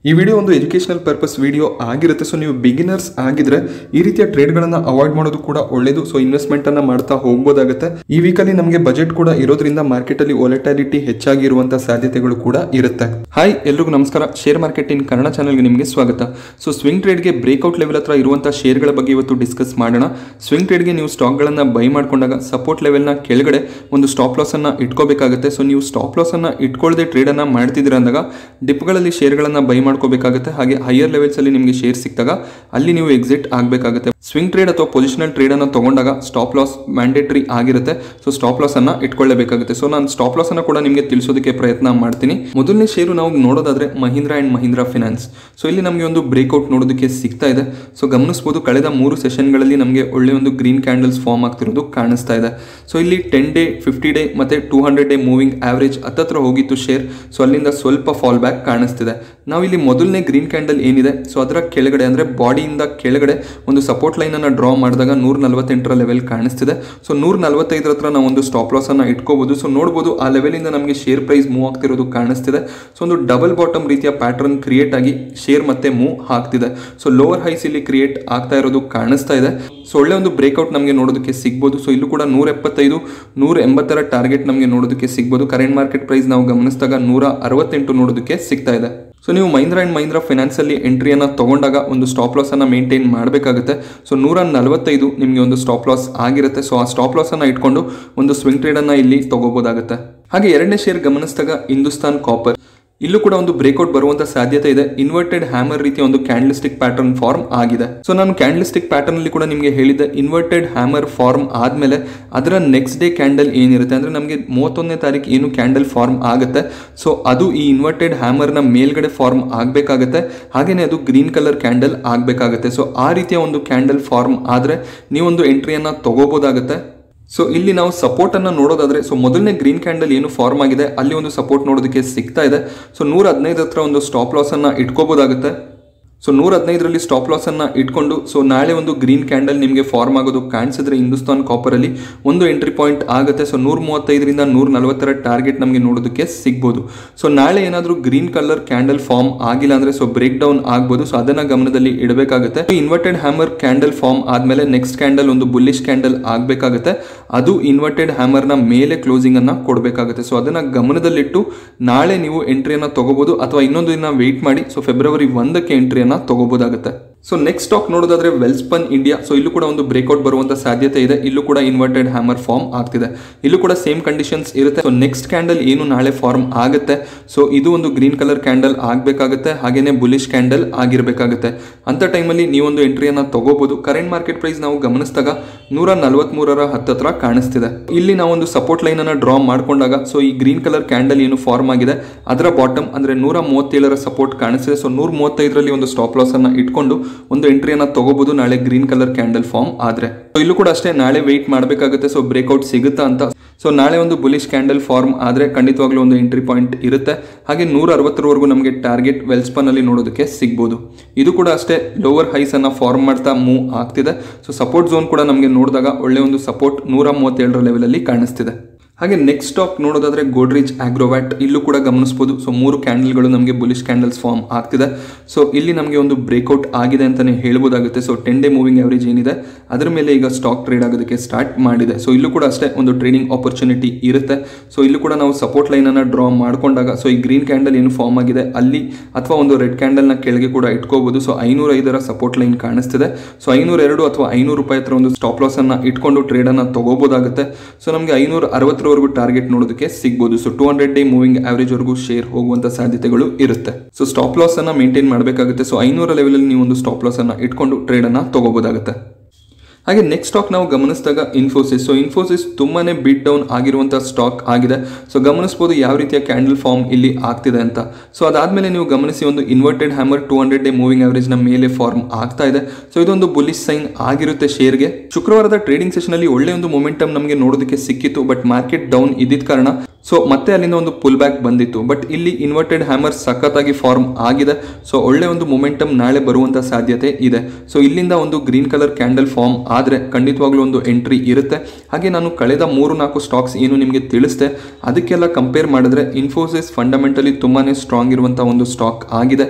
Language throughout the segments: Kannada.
ಈ ವಿಡಿಯೋ ಒಂದು ಎಜುಕೇಶನಲ್ ಪರ್ಪಸ್ ವಿಡಿಯೋ ಆಗಿರುತ್ತೆ ಸೊ ನೀವು ಬಿಗಿನರ್ಸ್ ಆಗಿದ್ರೆ ಈ ರೀತಿಯ ಟ್ರೇಡ್ಗಳನ್ನು ಅವಾಯ್ಡ್ ಮಾಡೋದು ಕೂಡ ಒಳ್ಳೇದು ಸೊ ಇನ್ವೆಸ್ಟ್ಮೆಂಟ್ ಅನ್ನ ಮಾಡ್ತಾ ಹೋಗ್ಬೋದಾಗುತ್ತೆ ಈ ವೀಕಲ್ಲಿ ನಮಗೆ ಬಜೆಟ್ ಕೂಡ ಇರೋದ್ರಿಂದ ಮಾರ್ಕೆಟ್ ಅಲ್ಲಿ ವೊಲೆಟಾಲಿಟಿ ಹೆಚ್ಚಾಗಿರುವಂತಹ ಸಾಧ್ಯತೆಗಳು ಕೂಡ ಇರುತ್ತೆ ಹಾಯ್ ಎಲ್ರಿಗೂ ನಮಸ್ಕಾರ ಶೇರ್ ಮಾರ್ಕೆಟ್ ಇನ್ ಕನ್ನಡ ಚಾನಲ್ಗೆ ನಿಮಗೆ ಸ್ವಾಗತ ಸೊ ಸ್ವಿಂಗ್ ಟ್ರೇಡ್ಗೆ ಬ್ರೇಕ್ಔಟ್ ಲೆವೆಲ್ ಹತ್ರ ಇರುವಂತಹ ಶೇರ್ಗಳ ಬಗ್ಗೆ ಇವತ್ತು ಡಿಸ್ಕಸ್ ಮಾಡೋಣ ಸ್ವಿಂಗ್ ಟ್ರೇಡ್ಗೆ ನೀವು ಸ್ಟಾಕ್ಗಳನ್ನ ಬೈ ಮಾಡ್ಕೊಂಡಾಗ ಸಪೋರ್ಟ್ ಲೆವೆಲ್ನ ಕೆಳಗಡೆ ಒಂದು ಸ್ಟಾಪ್ ಲಾಸ್ ಅನ್ನ ಇಟ್ಕೋಬೇಕಾಗುತ್ತೆ ಸೊ ನೀವು ಸ್ಟಾಪ್ ಲಾಸ್ ಅನ್ನ ಇಟ್ಕೊಳ್ಳದೆ ಟ್ರೇಡ್ ಅನ್ನ ಮಾಡ್ತಿದ್ದೀರ ಅಂದಾಗ ಡಿಪ್ಗಳಲ್ಲಿ ಶೇರ್ಗಳನ್ನ ಬೈ ಮಾಡ್ಕೋಬೇಕಾಗುತ್ತೆ ಹಾಗೆ ಹೈಯರ್ ಲೆವೆಲ್ಸ್ ಅಲ್ಲಿ ನಿಮಗೆ ಶೇರ್ ಸಿಕ್ಕಿದಾಗ ಅಲ್ಲಿ ನೀವು ಎಕ್ಸಿಟ್ ಆಗಬೇಕಾಗುತ್ತೆ ಸ್ವಿಂಗ್ ಟ್ರೇಡ್ ಅಥವಾ ಪೊಸಿಷನಲ್ ಟ್ರೇಡ್ ಅನ್ನ ತಗೊಂಡಾಗ ಸ್ಟಾಪ್ ಲಾಸ್ ಮ್ಯಾಂಡೇಟರಿ ಆಗಿರುತ್ತೆ ಸೊ ಸ್ಟಾಪ್ ಲಾಸ್ ಅನ್ನ ಇಟ್ಕೊಳ್ಳೇಬೇಕಾಗುತ್ತೆ ಸೊ ನಾನು ಸ್ಟಾಪ್ ಲಾಸ್ ಅನ್ನ ಕೂಡ ನಿಮಗೆ ತಿಳಿಸೋದಕ್ಕೆ ಪ್ರಯತ್ನ ಮಾಡ್ತೀನಿ ಮೊದಲನೇ ಶೇರು ನಾವು ನೋಡೋದಾದ್ರೆ Mahindra and Mahindra finance so ಇಲ್ಲಿ ನಮಗೆ ಒಂದು ಬ್ರೇಕ್ಔಟ್ ನೋಡೋದಕ್ಕೆ ಸಿಗ್ತಾ ಇದೆ ಸೊ ಗಮನಿಸಬಹುದು ಕಳೆದ ಮೂರು ಸೆಷನ್ಗಳಲ್ಲಿ ನಮಗೆ ಒಳ್ಳೆ ಒಂದು ಗ್ರೀನ್ ಕ್ಯಾಂಡಲ್ಸ್ ಫಾರ್ಮ್ ಆಗ್ತಿರೋದು ಕಾಣಿಸ್ತಾ ಇದೆ ಸೊ ಇಲ್ಲಿ ಟೆನ್ ಡೇ ಫಿಫ್ಟಿ ಡೇ ಮತ್ತೆ two hundred day moving average ಹತ್ತತ್ರ ಹೋಗಿತ್ತು ಶೇರ್ ಸೊ ಅಲ್ಲಿಂದ ಸ್ವಲ್ಪ ಫಾಲ್ ಬ್ಯಾಕ್ ಕಾಣಿಸ್ತಿದೆ ನಾವು ಇಲ್ಲಿ ಮೊದಲನೇ ಗ್ರೀನ್ ಕ್ಯಾಂಡಲ್ ಏನಿದೆ ಸೊ ಅದರ ಕೆಳಗಡೆ ಅಂದರೆ ಬಾಡಿಯಿಂದ ಕೆಳಗಡೆ ಒಂದು ಸಪೋರ್ಟ್ ಲೈನನ್ನು ಡ್ರಾ ಮಾಡಿದಾಗ ನೂರ ನಲವತ್ತೆಂಟರ ಲೆವೆಲ್ ಕಾಣಿಸ್ತಿದೆ ಸೊ ನೂರ ನಲವತ್ತೈದರ ಹತ್ರ ನಾವು ಒಂದು ಸ್ಟಾಪ್ ಲಾಸ್ ಅನ್ನ ಇಟ್ಕೋಬಹುದು ಸೊ ನೋಡ್ಬೋದು ಆ ಲೆವೆಲಿಂದ ನಮಗೆ ಶೇರ್ ಪ್ರೈಸ್ ಮೂವ್ ಆಗ್ತಿರೋದು ಕಾಣಿಸ್ತಿದೆ ಸೊ ಒಂದು ಡಬಲ್ ಬಾಟಮ್ ರೀತಿಯ ಪ್ಯಾಟರ್ನ್ ಕ್ರಿಯೇಟ್ ಆಗಿ ಶೇರ್ ಮತ್ತೆ ಮೂವ್ ಆಗ್ತಿದೆ ಸೊ ಲೋವರ್ ಹೈಸ್ ಇಲ್ಲಿ ಕ್ರಿಯೇಟ್ ಆಗ್ತಾ ಇರೋದು ಕಾಣಿಸ್ತಾ ಇದೆ ಸೊ ಒಳ್ಳೆ ಒಂದು ಬ್ರೇಕ್ಔಟ್ ನಮಗೆ ನೋಡೋದಕ್ಕೆ ಸಿಗ್ಬೋದು ಸೊ ಇಲ್ಲೂ ಕೂಡ ನೂರ ಎಪ್ಪತ್ತೈದು ನೂರ ಎಂಬತ್ತರ ಟಾರ್ಗೆಟ್ ನಮಗೆ ನೋಡೋದಕ್ಕೆ ಸಿಗ್ಬೋದು ಕರೆಂಟ್ ಮಾರ್ಕೆಟ್ ಪ್ರೈಸ್ ನಾವು ಗಮನಿಸಿದಾಗ ನೂರ ಅರವತ್ತೆಂಟು ನೋಡೋದಕ್ಕೆ ಸಿಗ್ತಾ ಇದೆ ಸೊ ನೀವು ಮಹೀಂದ್ರ ಆ್ಯಂಡ್ ಮಹೀಂದ್ರ ಫೈನಾನ್ಸಲ್ಲಿ ಎಂಟ್ರಿಯನ್ನು ತೊಗೊಂಡಾಗ ಒಂದು ಸ್ಟಾಪ್ ಲಾಸನ್ನು ಮೇಂಟೈನ್ ಮಾಡಬೇಕಾಗುತ್ತೆ ಸೊ ನೂರ ನಲವತ್ತೈದು ನಿಮಗೆ ಒಂದು ಸ್ಟಾಪ್ ಲಾಸ್ ಆಗಿರುತ್ತೆ ಸೊ ಆ ಸ್ಟಾಪ್ ಲಾಸನ್ನು ಇಟ್ಕೊಂಡು ಒಂದು ಸ್ವಿಂಗ್ ಟ್ರೇಡನ್ನು ಇಲ್ಲಿ ತಗೋಬೋದಾಗುತ್ತೆ ಹಾಗೆ ಎರಡನೇ ಶೇರ್ ಗಮನಿಸಿದಾಗ ಹಿಂದೂಸ್ತಾನ್ ಕಾಪರ್ ಇಲ್ಲೂ ಕೂಡ ಒಂದು ಬ್ರೇಕ್ಔಟ್ ಬರುವಂತ ಸಾಧ್ಯತೆ ಇದೆ ಇನ್ವರ್ಟೆಡ್ ಹ್ಯಾಮರ್ ರೀತಿಯ ಒಂದು ಕ್ಯಾಂಡಲಿಸ್ಟಿಕ್ ಪ್ಯಾಟರ್ನ್ ಫಾರ್ಮ್ ಆಗಿದೆ ಸೊ ನಾನು ಕ್ಯಾಂಡಲಿಸ್ಟಿಕ್ ಪ್ಯಾಟರ್ನ್ ಅಲ್ಲಿ ಕೂಡ ನಿಮಗೆ ಹೇಳಿದ್ದೆ ಇನ್ವರ್ಟೆಡ್ ಹ್ಯಾಮರ್ ಫಾರ್ಮ್ ಆದ್ಮೇಲೆ ಅದರ ನೆಕ್ಸ್ಟ್ ಡೇ ಕ್ಯಾಂಡಲ್ ಏನಿರುತ್ತೆ ಅಂದ್ರೆ ನಮಗೆ ಮೂವತ್ತೊಂದನೇ ತಾರೀಕು ಏನು ಕ್ಯಾಂಡಲ್ ಫಾರ್ಮ್ ಆಗುತ್ತೆ ಸೊ ಅದು ಈ ಇನ್ವರ್ಟೆಡ್ ಹ್ಯಾಮರ್ನ ಮೇಲ್ಗಡೆ ಫಾರ್ಮ್ ಆಗಬೇಕಾಗುತ್ತೆ ಹಾಗೇನೆ ಅದು ಗ್ರೀನ್ ಕಲರ್ ಕ್ಯಾಂಡಲ್ ಆಗಬೇಕಾಗುತ್ತೆ ಸೊ ಆ ರೀತಿಯ ಒಂದು ಕ್ಯಾಂಡಲ್ ಫಾರ್ಮ್ ಆದರೆ ನೀವೊಂದು ಎಂಟ್ರಿಯನ್ನು ತಗೋಬೋದಾಗುತ್ತೆ ಸೊ ಇಲ್ಲಿ ನಾವು ಸಪೋರ್ಟ್ ಅನ್ನ ನೋಡೋದಾದ್ರೆ ಸೊ ಮೊದಲನೇ ಗ್ರೀನ್ ಕ್ಯಾಂಡಲ್ ಏನು ಫಾರ್ಮ್ ಆಗಿದೆ ಅಲ್ಲಿ ಒಂದು ಸಪೋರ್ಟ್ ನೋಡೋದಕ್ಕೆ ಸಿಗ್ತಾ ಇದೆ ಸೊ ನೂರ ಹದಿನೈದು ಹತ್ರ ಒಂದು ಸ್ಟಾಪ್ ಲಾಸ್ ಅನ್ನ ಇಟ್ಕೋಬೋದಾಗುತ್ತೆ ಸೊ ನೂರ ಹದಿನೈದರಲ್ಲಿ ಸ್ಟಾಪ್ ಲಾಸ್ ಅನ್ನ ಇಟ್ಕೊಂಡು ಸೊ ನಾಳೆ ಒಂದು ಗ್ರೀನ್ ಕ್ಯಾಂಡಲ್ ನಿಮಗೆ ಫಾರ್ಮ್ ಆಗೋದು ಕಾಣಿಸಿದ್ರೆ ಹಿಂದೂಸ್ತಾನ್ ಕಾಪರ್ ಅಲ್ಲಿ ಒಂದು ಎಂಟ್ರಿ ಪಾಯಿಂಟ್ ಆಗುತ್ತೆ ಸೊ ನೂರ ಮೂವತ್ತೈದರಿಂದ ನೂರ ನಲವತ್ತರ ಟಾರ್ಗೆಟ್ ನಮಗೆ ನೋಡೋದಕ್ಕೆ ಸಿಗ್ಬೋದು ಸೊ ನಾಳೆ ಏನಾದರೂ ಗ್ರೀನ್ ಕಲರ್ ಕ್ಯಾಂಡಲ್ ಫಾರ್ಮ್ ಆಗಿಲ್ಲ ಅಂದ್ರೆ ಸೊ ಬ್ರೇಕ್ ಡೌನ್ ಆಗ್ಬೋದು ಸೊ ಅದನ್ನ ಗಮನದಲ್ಲಿ ಇಡಬೇಕಾಗುತ್ತೆ ಇನ್ವರ್ಟೆಡ್ ಹ್ಯಾಮರ್ ಕ್ಯಾಂಡಲ್ ಫಾರ್ಮ್ ಆದ್ಮೇಲೆ ನೆಕ್ಸ್ಟ್ ಕ್ಯಾಂಡಲ್ ಒಂದು ಬುಲ್ಲಿಶ್ ಕ್ಯಾಂಡಲ್ ಆಗಬೇಕಾಗುತ್ತೆ ಅದು ಇನ್ವರ್ಟೆಡ್ ಹ್ಯಾಮರ್ನ ಮೇಲೆ ಕ್ಲೋಸಿಂಗ್ ಅನ್ನ ಕೊಡಬೇಕಾಗುತ್ತೆ ಸೊ ಅದನ್ನ ಗಮನದಲ್ಲಿಟ್ಟು ನಾಳೆ ನೀವು ಎಂಟ್ರಿಯನ್ನ ತಗೋಬಹುದು ಅಥವಾ ಇನ್ನೊಂದು ದಿನ ವೆಯ್ಟ್ ಮಾಡಿ ಸೊ ಫೆಬ್ರವರಿ ಒಂದಕ್ಕೆ ಎಂಟ್ರಿಯನ್ನ ತಗೋಬಹುದಾಗುತ್ತೆ ಸೊ ನೆಕ್ಸ್ಟ್ ಸ್ಟಾಕ್ ನೋಡೋದಾದ್ರೆ ವೆಲ್ಸ್ಪನ್ ಇಂಡಿಯಾ ಸೊ ಇಲ್ಲೂ ಕೂಡ ಒಂದು ಬ್ರೇಕ್ಔಟ್ ಬರುವಂತ ಸಾಧ್ಯತೆ ಇದೆ ಇಲ್ಲೂ ಕೂಡ ಇನ್ವರ್ಟೆಡ್ ಹ್ಯಾಮರ್ ಫಾರ್ಮ್ ಆಗ್ತಿದೆ ಇಲ್ಲೂ ಕೂಡ ಸೇಮ್ ಕಂಡೀಷನ್ಸ್ ಇರುತ್ತೆ ಸೊ ನೆಕ್ಸ್ಟ್ ಕ್ಯಾಂಡಲ್ ಏನು ನಾಳೆ ಫಾರ್ಮ್ ಆಗುತ್ತೆ ಸೊ ಇದು ಒಂದು ಗ್ರೀನ್ ಕಲರ್ ಕ್ಯಾಂಡಲ್ ಆಗಬೇಕಾಗುತ್ತೆ ಹಾಗೇನೆ ಬುಲಿಶ್ ಕ್ಯಾಂಡಲ್ ಆಗಿರಬೇಕಾಗುತ್ತೆ ಅಂತ ಟೈಮಲ್ಲಿ ನೀವೊಂದು ಎಂಟ್ರಿಯನ್ನ ತಗೋಬಹುದು ಕರೆಂಟ್ ಮಾರ್ಕೆಟ್ ಪ್ರೈಸ್ ನಾವು ಗಮನಿಸಿದಾಗ ನೂರ ನಲವತ್ಮೂರರ ಹತ್ತತ್ರ ಕಾಣಿಸ್ತಿದೆ ಇಲ್ಲಿ ನಾವು ಒಂದು ಸಪೋರ್ಟ್ ಲೈನ್ ಅನ್ನ ಡ್ರಾ ಮಾಡ್ಕೊಂಡಾಗ ಸೊ ಈ ಗ್ರೀನ್ ಕಲರ್ ಕ್ಯಾಂಡಲ್ ಏನು ಫಾರ್ಮ್ ಆಗಿದೆ ಅದರ ಬಾಟಮ್ ಅಂದ್ರೆ ನೂರ ಮೂವತ್ತೇಳರ ಸಪೋರ್ಟ್ ಕಾಣಿಸ್ತಿದೆ ಸೊ ನೂರ ಮೂವತ್ತೈದರಲ್ಲಿ ಒಂದು ಸ್ಟಾಪ್ ಲಾಸ್ ಅನ್ನ ಇಟ್ಕೊಂಡು ಒಂದು ಎಂಟ್ರಿಯನ್ನ ತಗೋಬಹುದು ನಾಳೆ ಗ್ರೀನ್ ಕಲರ್ ಕ್ಯಾಂಡಲ್ ಫಾರ್ಮ್ ಆದ್ರೆ ಸೊ ಇಲ್ಲೂ ಕೂಡ ಅಷ್ಟೇ ನಾಳೆ ವೆಯ್ಟ್ ಮಾಡಬೇಕಾಗುತ್ತೆ ಸೊ ಬ್ರೇಕ್ಔಟ್ ಸಿಗುತ್ತಾ ಅಂತ ಸೊ ನಾಳೆ ಒಂದು ಬುಲಿಶ್ ಕ್ಯಾಂಡಲ್ ಫಾರ್ಮ್ ಆದರೆ ಖಂಡಿತವಾಗ್ಲೂ ಒಂದು ಎಂಟ್ರಿ ಪಾಯಿಂಟ್ ಇರುತ್ತೆ ಹಾಗೆ ನೂರ ಅರವತ್ತರವರೆಗೂ ನಮಗೆ ಟಾರ್ಗೆಟ್ ವೆಲ್ಸ್ಪನ್ ಅಲ್ಲಿ ನೋಡೋದಕ್ಕೆ ಸಿಗ್ಬೋದು ಇದು ಕೂಡ ಅಷ್ಟೇ ಲೋವರ್ ಹೈಸ್ ಅನ್ನ ಫಾರ್ಮ್ ಮಾಡ್ತಾ ಮೂವ್ ಆಗ್ತಿದೆ ಸೊ ಸಪೋರ್ಟ್ ಝೋನ್ ಕೂಡ ನಮಗೆ ನೋಡಿದಾಗ ಒಳ್ಳೆ ಒಂದು ಸಪೋರ್ಟ್ ನೂರ ಮೂವತ್ತೇಳರ ಲೆವೆಲಲ್ಲಿ ಕಾಣಿಸ್ತಿದೆ ಹಾಗೆ ನೆಕ್ಸ್ಟ್ ಸ್ಟಾಕ್ ನೋಡೋದಾದ್ರೆ ಗೋಡ್ರೇಜ್ ಆಗ್ರೋವ್ಯಾಟ್ ಇಲ್ಲೂ ಕೂಡ ಗಮನಿಸಬಹುದು ಸೊ ಮೂರು ಕ್ಯಾಂಡಲ್ಗಳು ನಮಗೆ ಬುಲಿಶ್ ಕ್ಯಾಂಡಲ್ಸ್ ಫಾರ್ಮ್ ಆಗ್ತಿದೆ ಸೊ ಇಲ್ಲಿ ನಮಗೆ ಒಂದು ಬ್ರೇಕ್ಔಟ್ ಆಗಿದೆ ಅಂತಾನೆ ಹೇಳ್ಬೋದಾಗುತ್ತೆ so ten day moving average ಏನಿದೆ ಅದರ ಮೇಲೆ ಈಗ ಸ್ಟಾಕ್ ಟ್ರೇಡ್ ಆಗೋದಕ್ಕೆ ಸ್ಟಾರ್ಟ್ ಮಾಡಿದೆ ಸೊ ಇಲ್ಲೂ ಕೂಡ ಅಷ್ಟೇ ಒಂದು ಟ್ರೇಡಿಂಗ್ ಆಪರ್ಚುನಿಟಿ ಇರುತ್ತೆ ಸೊ ಇಲ್ಲೂ ಕೂಡ ನಾವು ಸಪೋರ್ಟ್ ಲೈನ್ ಅನ್ನ ಡ್ರಾ ಮಾಡ್ಕೊಂಡಾಗ ಸೊ ಈ ಗ್ರೀನ್ ಕ್ಯಾಂಡಲ್ ಏನು ಫಾರ್ಮ್ ಆಗಿದೆ ಅಲ್ಲಿ ಅಥವಾ ಒಂದು ರೆಡ್ ಕ್ಯಾಂಡಲ್ ನ ಕೆಳಗೆ ಕೂಡ ಇಟ್ಕೋಬಹುದು ಸೊ ಐನೂರ ಐದರ ಸಪೋರ್ಟ್ ಲೈನ್ ಕಾಣಿಸ್ತಿದೆ ಸೊ ಐನೂರ ಎರಡು ಅಥವಾ ಐನೂರು ರೂಪಾಯಿ ಹತ್ರ ಒಂದು ಸ್ಟಾಪ್ ಲಾಸ್ ಅನ್ನ ಇಟ್ಕೊಂಡು ಟ್ರೇಡ್ ಅನ್ನ ತಗೋಬಹುದಾಗುತ್ತೆ ಸೊ ನಮಗೆ ಐನೂರ ಅರವತ್ತರವರೆಗೂ ಟಾರ್ಗೆಟ್ ನೋಡೋದಕ್ಕೆ ಸಿಗ್ಬೋದು so two hundred day moving average ವರೆಗೂ ಶೇರ್ ಹೋಗುವಂತ ಸಾಧ್ಯತೆಗಳು ಇರುತ್ತೆ ಸೊ ಸ್ಟಾಪ್ ಲಾಸ್ ಅನ್ನ ಮೇಂಟೈನ್ ಮಾಡಬೇಕಾಗುತ್ತೆ ಸೊ ಐನೂರ ಲೆವೆಲ್ ಅಲ್ಲಿ ನೀವು ಒಂದು ಸ್ಟಾಪ್ ಲಾಸ್ ಅನ್ನ ಇಟ್ಕೊಂಡು ಟ್ರೇಡ್ ಅನ್ನ ತಗೋಬಹುದಾಗುತ್ತೆ ಹಾಗೆ ನೆಕ್ಸ್ಟ್ ಸ್ಟಾಕ್ ನಾವು ಗಮನಿಸಿದಾಗ ಇನ್ಫೋಸಿಸ್ ಸೊ ಇನ್ಫೋಸಿಸ್ ತುಂಬಾನೇ ಬಿಟ್ ಡೌನ್ ಆಗಿರುವಂತಹ ಸ್ಟಾಕ್ ಆಗಿದೆ ಸೊ ಗಮನಿಸಬಹುದು ಯಾವ ರೀತಿಯ ಕ್ಯಾಂಡಲ್ ಫಾರ್ಮ್ ಇಲ್ಲಿ ಆಗ್ತಿದೆ ಅಂತ ಸೊ ಅದಾದ್ಮೇಲೆ ನೀವು ಗಮನಿಸಿ ಒಂದು inverted hammer two hundred day moving average ನ ಮೇಲೆ ಫಾರ್ಮ್ ಆಗ್ತಾ ಇದೆ ಸೊ ಇದೊಂದು ಬುಲಿಶ್ ಸೈನ್ ಆಗಿರುತ್ತೆ ಶೇರ್ಗೆ ಶುಕ್ರವಾರದ ಟ್ರೇಡಿಂಗ್ ಸೆಷನ್ ಅಲ್ಲಿ ಒಳ್ಳೆ ಒಂದು ಮೊಮೆಂಟಮ್ ನಮಗೆ ನೋಡೋದಕ್ಕೆ ಸಿಕ್ಕಿತ್ತು ಬಟ್ ಮಾರ್ಕೆಟ್ ಡೌನ್ ಇದ್ದಿದ್ದ ಕಾರಣ ಸೊ ಮತ್ತೆ ಅಲ್ಲಿಂದ ಒಂದು ಪುಲ್ ಬ್ಯಾಕ್ ಬಂದಿತ್ತು ಬಟ್ ಇಲ್ಲಿ ಇನ್ವರ್ಟೆಡ್ ಹ್ಯಾಮರ್ ಸಖತ್ತಾಗಿ ಫಾರ್ಮ್ ಆಗಿದೆ ಸೊ ಒಳ್ಳೆ ಒಂದು ಮೊಮೆಂಟಮ್ ನಾಳೆ ಬರುವಂತ ಸಾಧ್ಯತೆ ಇದೆ ಸೊ ಇಲ್ಲಿಂದ ಒಂದು ಗ್ರೀನ್ ಕಲರ್ ಕ್ಯಾಂಡಲ್ ಫಾರ್ಮ್ ಆದರೆ ಖಂಡಿತವಾಗ್ಲೂ ಒಂದು ಎಂಟ್ರಿ ಇರುತ್ತೆ ಹಾಗೆ ನಾನು ಕಳೆದ ಮೂರು ನಾಲ್ಕು ಸ್ಟಾಕ್ಸ್ ಏನು ನಿಮಗೆ ತಿಳಿಸ್ದೆ ಅದಕ್ಕೆಲ್ಲ ಕಂಪೇರ್ ಮಾಡಿದ್ರೆ ಇನ್ಫೋಸಿಸ್ ಫಂಡಮೆಂಟಲಿ ತುಂಬಾನೇ ಸ್ಟ್ರಾಂಗ್ ಇರುವಂಥ ಒಂದು ಸ್ಟಾಕ್ ಆಗಿದೆ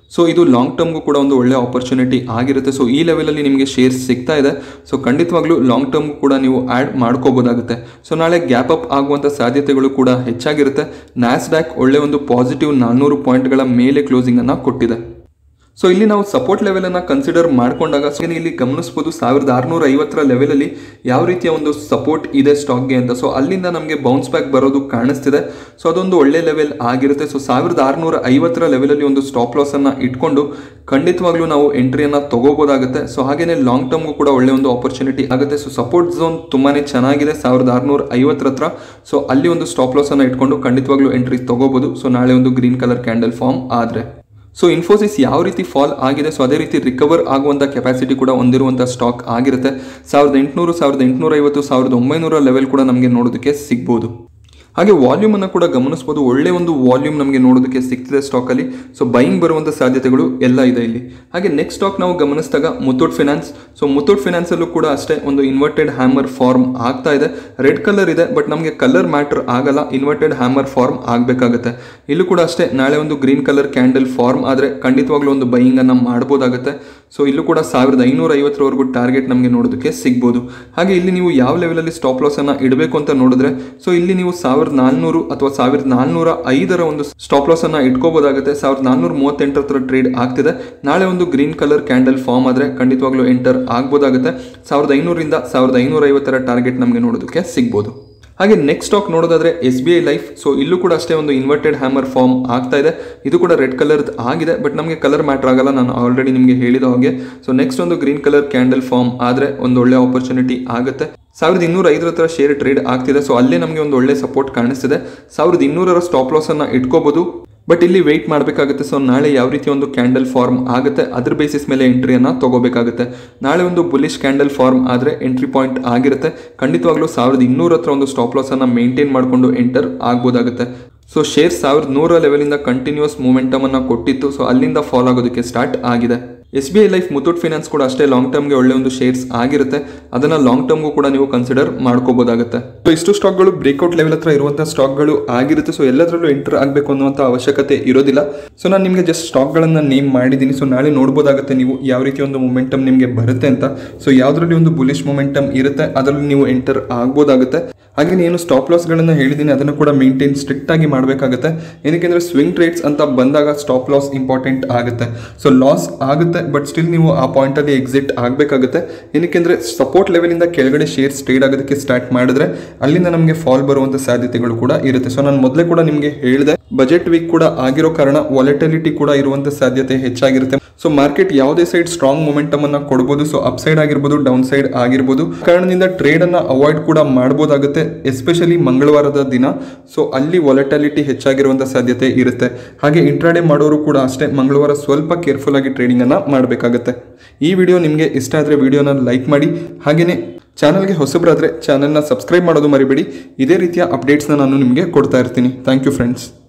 ಸೊ ಇದು ಲಾಂಗ್ ಟರ್ಮ್ಗೂ ಕೂಡ ಒಂದು ಒಳ್ಳೆ ಆಪರ್ಚುನಿಟಿ ಆಗಿರುತ್ತೆ ಸೊ ಈ ಲೆವೆಲಲ್ಲಿ ನಿಮಗೆ ಶೇರ್ಸ್ ಸಿಗ್ತಾ ಇದೆ ಸೊ ಖಂಡಿತವಾಗ್ಲೂ ಲಾಂಗ್ ಟರ್ಮ್ಗೂ ಕೂಡ ನೀವು ಆ್ಯಡ್ ಮಾಡ್ಕೋಬೋದಾಗುತ್ತೆ ಸೊ ನಾಳೆ ಗ್ಯಾಪ್ ಅಪ್ ಆಗುವಂಥ ಸಾಧ್ಯತೆಗಳು ಕೂಡ ಹೆಚ್ಚಾಗಿರುತ್ತೆ ನ್ಯಾಸ್ಡ್ಯಾಕ್ ಒಳ್ಳೆ ಒಂದು ಪಾಸಿಟಿವ್ ನಾನ್ನೂರು ಪಾಯಿಂಟ್ಗಳ ಮೇಲೆ ಕ್ಲೋಸಿಂಗನ್ನು ಕೊಟ್ಟಿದೆ ಸೊ ಇಲ್ಲಿ ನಾವು ಸಪೋರ್ಟ್ ಲೆವೆಲನ್ನು ಕನ್ಸಿಡರ್ ಮಾಡ್ಕೊಂಡಾಗ ಸೊ ಇಲ್ಲಿ ಗಮನಿಸ್ಬೋದು ಸಾವಿರದ ಆರುನೂರ ಐವತ್ತರ ಲೆವೆಲಲ್ಲಿ ಯಾವ ರೀತಿಯ ಒಂದು ಸಪೋರ್ಟ್ ಇದೆ ಸ್ಟಾಕ್ಗೆ ಅಂತ ಸೊ ಅಲ್ಲಿಂದ ನಮಗೆ ಬೌನ್ಸ್ ಬ್ಯಾಕ್ ಬರೋದು ಕಾಣಿಸ್ತಿದೆ ಸೊ ಅದೊಂದು ಒಳ್ಳೆ ಲೆವೆಲ್ ಆಗಿರುತ್ತೆ ಸೊ ಸಾವಿರದ ಆರುನೂರ ಐವತ್ತರ ಲೆವೆಲಲ್ಲಿ ಒಂದು ಸ್ಟಾಪ್ ಲಾಸನ್ನು ಇಟ್ಕೊಂಡು ಖಂಡಿತವಾಗ್ಲೂ ನಾವು ಎಂಟ್ರಿಯನ್ನು ತಗೋಬೋದಾಗುತ್ತೆ ಸೊ ಹಾಗೇನೆ ಲಾಂಗ್ ಟರ್ಮ್ಗೂ ಕೂಡ ಒಳ್ಳೆ ಒಂದು ಆಪರ್ಚುನಿಟಿ ಆಗುತ್ತೆ ಸೊ ಸಪೋರ್ಟ್ ಝೋನ್ ತುಂಬಾನೇ ಚೆನ್ನಾಗಿದೆ ಸಾವಿರದ ಆರುನೂರ ಐವತ್ತರ ಹತ್ರ ಸೊ ಅಲ್ಲಿ ಒಂದು ಸ್ಟಾಪ್ ಲಾಸನ್ನು ಇಟ್ಕೊಂಡು ಖಂಡಿತವಾಗ್ಲೂ ಎಂಟ್ರಿ ತಗೋಬೋದು ಸೊ ನಾಳೆ ಒಂದು ಗ್ರೀನ್ ಕಲರ್ ಕ್ಯಾಂಡಲ್ ಫಾರ್ಮ್ ಆದರೆ ಸೊ ಇನ್ಫೋಸಿಸ್ ಯಾವ ರೀತಿ ಫಾಲ್ ಆಗಿದೆ ಸೊ ಅದೇ ರೀತಿ ರಿಕವರ್ ಆಗುವಂಥ ಕೆಪಾಸಿಟಿ ಕೂಡ ಹೊಂದಿರುವಂಥ ಸ್ಟಾಕ್ ಆಗಿರುತ್ತೆ ಸಾವಿರದ ಎಂಟುನೂರು ಸಾವಿರದ ಎಂಟುನೂರ ಐವತ್ತು ಸಾವಿರದ ಒಂಬೈನೂರ ಲೆವೆಲ್ ಕೂಡ ನಮಗೆ ನೋಡೋದಕ್ಕೆ ಸಿಗ್ಬೋದು ಹಾಗೆ ವಾಲ್ಯೂಮ್ ಅನ್ನು ಕೂಡ ಗಮನಿಸಬಹುದು ಒಳ್ಳೆ ಒಂದು ವಾಲ್ಯೂಮ್ ನಮಗೆ ನೋಡೋದಕ್ಕೆ ಸಿಗ್ತಿದೆ ಸ್ಟಾಕಲ್ಲಿ ಸೊ ಬೈಯಿಂಗ್ ಬರುವಂಥ ಸಾಧ್ಯತೆಗಳು ಎಲ್ಲ ಇದೆ ಇಲ್ಲಿ ಹಾಗೆ ನೆಕ್ಸ್ಟ್ ಸ್ಟಾಕ್ ನಾವು ಗಮನಿಸಿದಾಗ ಮುತ್ತೂಟ್ ಫಿನಾನ್ಸ್ ಸೊ ಮುತ್ತೂಟ್ ಫಿನಾನ್ಸಲ್ಲೂ ಕೂಡ ಅಷ್ಟೇ ಒಂದು ಇನ್ವರ್ಟೆಡ್ ಹ್ಯಾಮರ್ ಫಾರ್ಮ್ ಆಗ್ತಾ ಇದೆ ರೆಡ್ ಕಲರ್ ಇದೆ ಬಟ್ ನಮಗೆ ಕಲರ್ ಮ್ಯಾಟರ್ ಆಗಲ್ಲ ಇನ್ವರ್ಟೆಡ್ ಹ್ಯಾಮರ್ ಫಾರ್ಮ್ ಆಗಬೇಕಾಗುತ್ತೆ ಇಲ್ಲೂ ಕೂಡ ಅಷ್ಟೇ ನಾಳೆ ಒಂದು ಗ್ರೀನ್ ಕಲರ್ ಕ್ಯಾಂಡಲ್ ಫಾರ್ಮ್ ಆದರೆ ಖಂಡಿತವಾಗ್ಲೂ ಒಂದು ಬೈಯಿಂಗ್ ಅನ್ನು ಮಾಡ್ಬೋದಾಗುತ್ತೆ ಸೊ ಇಲ್ಲೂ ಕೂಡ ಸಾವಿರದ ಐನೂರ ಐವತ್ತರವರೆಗೂ ಟಾರ್ಗೆಟ್ ನಮಗೆ ನೋಡೋದಕ್ಕೆ ಸಿಗ್ಬೋದು ಹಾಗೆ ಇಲ್ಲಿ ನೀವು ಯಾವ ಲೆವೆಲಲ್ಲಿ ಸ್ಟಾಪ್ ಲಾಸ್ ಅನ್ನ ಇಡಬೇಕು ಅಂತ ನೋಡಿದ್ರೆ ಸೊ ಇಲ್ಲಿ ನೀವು ಸಾವಿರದ ನಾಲ್ನೂರು ಅಥವಾ ಸಾವಿರದ ನಾಲ್ನೂರ ಐದರ ಒಂದು ಸ್ಟಾಪ್ ಲಾಸ್ ಅನ್ನ ಇಟ್ಕೋಬಹುದಾಗುತ್ತೆ ಸಾವಿರದ ನಾಲ್ನೂರ ಮೂವತ್ತೆಂಟರ ಹತ್ರ ಟ್ರೇಡ್ ಆಗ್ತಿದೆ ನಾಳೆ ಒಂದು ಗ್ರೀನ್ ಕಲರ್ ಕ್ಯಾಂಡಲ್ ಫಾರ್ಮ್ ಆದರೆ ಖಂಡಿತವಾಗ್ಲೂ ಎಂಟರ್ ಆಗ್ಬೋದಾಗುತ್ತೆ ಸಾವಿರದ ಐನೂರಿಂದ ಸಾವಿರದ ಐನೂರ ಐವತ್ತರ ಟಾರ್ಗೆಟ್ ನಮಗೆ ನೋಡೋದಕ್ಕೆ ಸಿಗ್ಬೋದು ಹಾಗೆ ನೆಕ್ಸ್ಟ್ ಸ್ಟಾಕ್ ನೋಡೋದಾದ್ರೆ S B I life so ಇಲ್ಲೂ ಕೂಡ ಅಷ್ಟೇ ಒಂದು ಇನ್ವರ್ಟೆಡ್ ಹ್ಯಾಮರ್ ಫಾರ್ಮ್ ಆಗ್ತಾ ಇದೆ ಇದು ಕೂಡ ರೆಡ್ ಕಲರ್ ಆಗಿದೆ ಬಟ್ ನಮಗೆ ಕಲರ್ ಮ್ಯಾಟರ್ ಆಗಲ್ಲ ನಾನು ಆಲ್ರೆಡಿ ನಿಮಗೆ ಹೇಳಿದ ಹಾಗೆ ಸೊ ನೆಕ್ಸ್ಟ್ ಒಂದು ಗ್ರೀನ್ ಕಲರ್ ಕ್ಯಾಂಡಲ್ ಫಾರ್ಮ್ ಆದರೆ ಒಂದು ಒಳ್ಳೆ ಆಪರ್ಚುನಿಟಿ ಆಗುತ್ತೆ ಸಾವಿರದ ಇನ್ನೂರ ಐದರ ಹತ್ರ ಶೇರ್ ಟ್ರೇಡ್ ಆಗ್ತಿದೆ ಸೊ ಅಲ್ಲೇ ನಮಗೆ ಒಂದು ಒಳ್ಳೆ ಸಪೋರ್ಟ್ ಕಾಣಿಸ್ತಿದೆ ಸಾವಿರದ ಇನ್ನೂರರ ಸ್ಟಾಪ್ ಲಾಸ್ ಅನ್ನ ಇಟ್ಕೋಬಹುದು ಬಟ್ ಇಲ್ಲಿ ವೆಯ್ಟ್ ಮಾಡಬೇಕಾಗುತ್ತೆ ಸೊ ನಾಳೆ ಯಾವ ರೀತಿ ಒಂದು ಕ್ಯಾಂಡಲ್ ಫಾರ್ಮ್ ಆಗುತ್ತೆ ಅದ್ರ ಬೇಸಿಸ್ ಮೇಲೆ ಎಂಟ್ರಿಯನ್ನು ತಗೋಬೇಕಾಗುತ್ತೆ ನಾಳೆ ಒಂದು ಬುಲಿಶ್ ಕ್ಯಾಂಡಲ್ ಫಾರ್ಮ್ ಆದರೆ ಎಂಟ್ರಿ ಪಾಯಿಂಟ್ ಆಗಿರುತ್ತೆ ಖಂಡಿತವಾಗ್ಲೂ ಸಾವಿರದ ಇನ್ನೂರ ಹತ್ರ ಒಂದು ಸ್ಟಾಪ್ ಲಾಸ್ ಅನ್ನ ಮೇಂಟೈನ್ ಮಾಡಿಕೊಂಡು ಎಂಟರ್ ಆಗ್ಬೋದಾಗುತ್ತೆ ಸೊ ಶೇರ್ ಸಾವಿರದ ನೂರ ಲೆವೆಲಿಂದ ಕಂಟಿನ್ಯೂಸ್ ಮೂಮೆಂಟಮ್ ಅನ್ನ ಕೊಟ್ಟಿತ್ತು ಸೊ ಅಲ್ಲಿಂದ ಫಾಲ್ ಆಗೋದಕ್ಕೆ ಸ್ಟಾರ್ಟ್ ಆಗಿದೆ S B I life Muthoot finance ಕೂಡ ಅಷ್ಟೇ ಲಾಂಗ್ ಟರ್ಮ್ಗೆ ಒಳ್ಳೆ ಒಂದು ಶೇರ್ಸ್ ಆಗಿರುತ್ತೆ ಅದನ್ನ ಲಾಂಗ್ ಟರ್ಮ್ಗೂ ಕೂಡ ನೀವು ಕನ್ಸಿಡರ್ ಮಾಡ್ಕೋಬಹುದಾಗುತ್ತೆ ಸೊ ಇಷ್ಟು ಸ್ಟಾಕ್ಗಳು ಬ್ರೇಕ್ಔಟ್ ಲೆವೆಲ್ ಹತ್ರ ಇರುವಂತಹ ಸ್ಟಾಕ್ಗಳು ಆಗಿರುತ್ತೆ ಸೊ ಎಲ್ಲದರಲ್ಲೂ ಎಂಟರ್ ಆಗಬೇಕು ಅನ್ನುವಂಥ ಅವಶ್ಯಕತೆ ಇರೋದಿಲ್ಲ ಸೊ ನಾನು ನಿಮಗೆ ಜಸ್ಟ್ ಸ್ಟಾಕ್ಗಳನ್ನು ನೇಮ್ ಮಾಡಿದ್ದೀನಿ ಸೊ ನಾಳೆ ನೋಡ್ಬೋದಾಗುತ್ತೆ ನೀವು ಯಾವ ರೀತಿ ಒಂದು ಮೊಮೆಂಟಮ್ ನಿಮಗೆ ಬರುತ್ತೆ ಅಂತ ಸೊ ಯಾವುದರಲ್ಲಿ ಒಂದು ಬುಲಿಶ್ ಮೊಮೆಂಟಮ್ ಇರುತ್ತೆ ಅದರಲ್ಲಿ ನೀವು ಎಂಟರ್ ಆಗ್ಬೋದಾಗುತ್ತೆ ಹಾಗೆ ಏನು ಸ್ಟಾಪ್ ಲಾಸ್ಗಳನ್ನು ಹೇಳಿದ್ದೀನಿ ಅದನ್ನು ಕೂಡ ಮೇಂಟೈನ್ ಸ್ಟ್ರಿಕ್ಟ್ ಆಗಿ ಮಾಡಬೇಕಾಗುತ್ತೆ ಏನಕ್ಕೆ ಸ್ವಿಂಗ್ ಟ್ರೇಡ್ಸ್ ಅಂತ ಬಂದಾಗ ಸ್ಟಾಪ್ ಲಾಸ್ ಇಂಪಾರ್ಟೆಂಟ್ ಆಗುತ್ತೆ ಸೊ ಲಾಸ್ ಆಗುತ್ತೆ ಬಟ್ ಸ್ಟಿಲ್ ನೀವು ಆ ಪಾಯಿಂಟಲ್ಲಿ ಎಕ್ಸಿಟ್ ಆಗಬೇಕಾಗುತ್ತೆ ಏನಕ್ಕೆ ಸಪೋರ್ಟ್ ಲೆವೆಲಿಂದ ಕೆಳಗಡೆ ಶೇರ್ಸ್ ಟ್ರೇಡ್ ಆಗೋದಕ್ಕೆ ಸ್ಟಾರ್ಟ್ ಮಾಡಿದ್ರೆ ಅಲ್ಲಿಂದ ನಮಗೆ ಫಾಲ್ ಬರುವಂಥ ಸಾಧ್ಯತೆಗಳು ಕೂಡ ಇರುತ್ತೆ ಸೊ ನಾನು ಮೊದಲೇ ಕೂಡ ನಿಮಗೆ ಹೇಳಿದೆ ಬಜೆಟ್ ವೀಕ್ ಕೂಡ ಆಗಿರೋ ಕಾರಣ ವಾಲೆಟಿಲಿಟಿ ಕೂಡ ಇರುವಂಥ ಸಾಧ್ಯತೆ ಹೆಚ್ಚಾಗಿರುತ್ತೆ ಸೊ ಮಾರ್ಕೆಟ್ ಯಾವುದೇ ಸೈಡ್ ಸ್ಟ್ರಾಂಗ್ ಮೊಮೆಂಟಮ್ ಅನ್ನ ಕೊಡಬಹುದು ಸೊ ಅಪ್ ಸೈಡ್ ಆಗಿರ್ಬೋದು ಡೌನ್ ಸೈಡ್ ಆಗಿರ್ಬೋದು ಕಾರಣದಿಂದ ಟ್ರೇಡ್ ಅನ್ನ ಅವಾಯ್ಡ್ ಕೂಡ ಮಾಡಬಹುದಾಗುತ್ತೆ ಎಸ್ಪೆಷಲಿ ಮಂಗಳವಾರದ ದಿನ ಸೊ ಅಲ್ಲಿ ವಾಲೆಟಾಲಿಟಿ ಹೆಚ್ಚಾಗಿರುವಂಥ ಸಾಧ್ಯತೆ ಇರುತ್ತೆ ಹಾಗೆ ಇಂಟ್ರಾಡೇ ಮಾಡೋರು ಕೂಡ ಅಷ್ಟೇ ಮಂಗಳವಾರ ಸ್ವಲ್ಪ ಕೇರ್ಫುಲ್ ಆಗಿ ಟ್ರೇಡಿಂಗ್ ಅನ್ನ ಮಾಡಬೇಕಾಗುತ್ತೆ ಈ ವಿಡಿಯೋ ನಿಮಗೆ ಇಷ್ಟ ಆದರೆ ವಿಡಿಯೋನ ಲೈಕ್ ಮಾಡಿ ಹಾಗೆಯೇ ಚಾನಲ್ಗೆ ಹೊಸಬರಾದರೆ ಚಾನಲ್ನ ಸಬ್ಸ್ಕ್ರೈಬ್ ಮಾಡೋದು ಮರಿಬೇಡಿ ಇದೇ ರೀತಿಯ ಅಪ್ಡೇಟ್ಸ್ನ ನಾನು ನಿಮಗೆ ಕೊಡ್ತಾ ಇರ್ತೀನಿ ಥ್ಯಾಂಕ್ ಯು ಫ್ರೆಂಡ್ಸ್